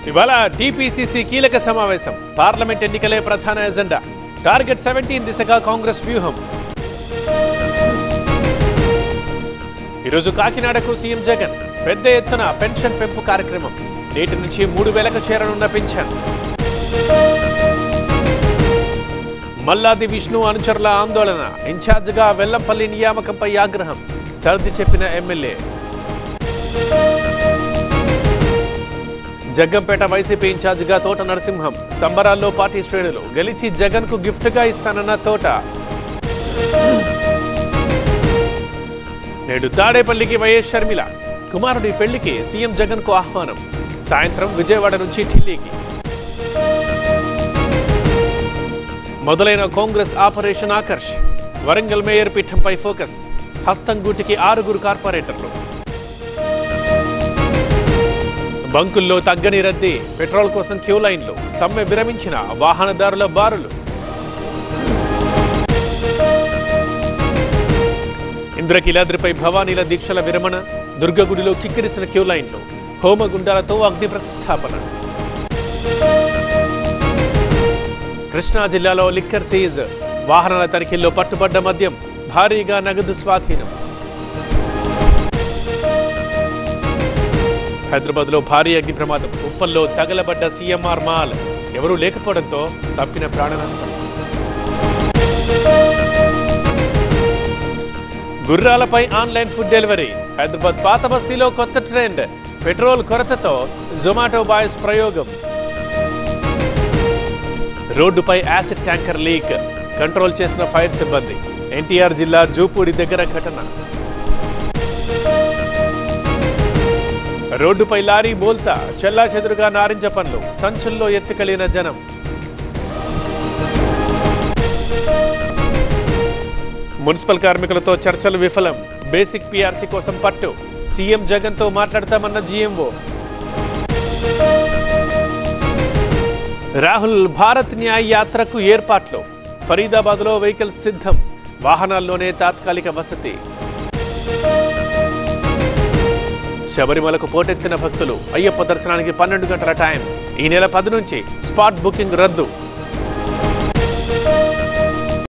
ఇవాళ టీపీసీసీ కీలక సమావేశం పార్లమెంట్ ఎన్నికలే ప్రధాన ఎజెండా టార్గెట్ సెవెంటీన్ దిశగా కాంగ్రెస్ వ్యూహం ఈరోజు కాకినాడకు సీఎం జగన్ పెద్ద ఎత్తున పెన్షన్ పెంపు కార్యక్రమం నేటి నుంచి మూడు వేలకు చేరనున్న పెన్షన్ మల్లాది విష్ణు అనుచరుల ఆందోళన ఇన్ఛార్జిగా వెల్లంపల్లి నియామకంపై ఆగ్రహం సర్ది చెప్పిన ఎమ్మెల్యే జగ్గంపేట వైసీపీ ఇన్ఛార్జిగా తోట నరసింహం సంబరాల్లో పార్టీ శ్రేణులు గెలిచి జగన్ కు గిఫ్ట్ గా ఇస్తానన్న తోట నేడు తాడేపల్లికి వైఎస్ షర్మిల కుమారుడి పెళ్లికి సీఎం జగన్ కు ఆహ్వానం సాయంత్రం విజయవాడ నుంచి ఢిల్లీకి మొదలైన Congress operation Akarsh Warangal mayor పీఠంపై ఫోకస్ హస్తంగూటికి ఆరుగురు కార్పొరేటర్లు బంకుల్లో తగ్గని రద్దీ పెట్రోల్ కోసం క్యూ లైన్లు సమ్మె విరమించిన వాహనదారుల బారులు ఇంద్రకీలాద్రిపై భవానీల దీక్షల విరమణ దుర్గగుడిలో కిక్కిరిసిన క్యూ లైన్లు హోమగుండాలతో అగ్ని ప్రతిష్టాపన కృష్ణా జిల్లాలో లిక్కర్ సీజ్ వాహనాల తనిఖీల్లో పట్టుబడ్డ మద్యం భారీగా నగదు స్వాధీనం హైదరాబాద్ లో భారీ అగ్ని ప్రమాదం ఉప్పల్లో తగలబడ్డ సీఎంఆర్ మాల్ ఎవరూ లేకపోవడంతో తప్పిన ప్రాణ నష్టం గుర్రాలపై ఆన్లైన్ ఫుడ్ డెలివరీ హైదరాబాద్ పాత బస్తీలో కొత్త ట్రెండ్ పెట్రోల్ కొరతతో జొమాటో బాయ్స్ ప్రయోగం రోడ్డుపై యాసిడ్ ట్యాంకర్ లీక్ కంట్రోల్ చేసిన ఫైర్ సిబ్బంది ఎన్టీఆర్ జిల్లా జూపూడి దగ్గర ఘటన రోడ్డుపై లారీ బోల్తా చెల్లా చెదురుగా నారింజ పండ్లు సంచుల్లో ఎత్తుకలిన జనం మున్సిపల్ కార్మికులతో చర్చలు విఫలం బేసిక్ పీఆర్సీ కోసం పట్టు సీఎం జగన్తో మాట్లాడతామన్న జీఎంఓ రాహుల్ భారత్ న్యాయ్ యాత్రకు ఏర్పాట్లు ఫరీదాబాద్లో వెహికల్స్ సిద్ధం వాహనాల్లోనే తాత్కాలిక వసతి శబరిమలకు పోటెత్తిన భక్తులు అయ్యప్ప దర్శనానికి పన్నెండు గంటల టైం ఈ నెల పది నుంచి స్పాట్ బుకింగ్ రద్దు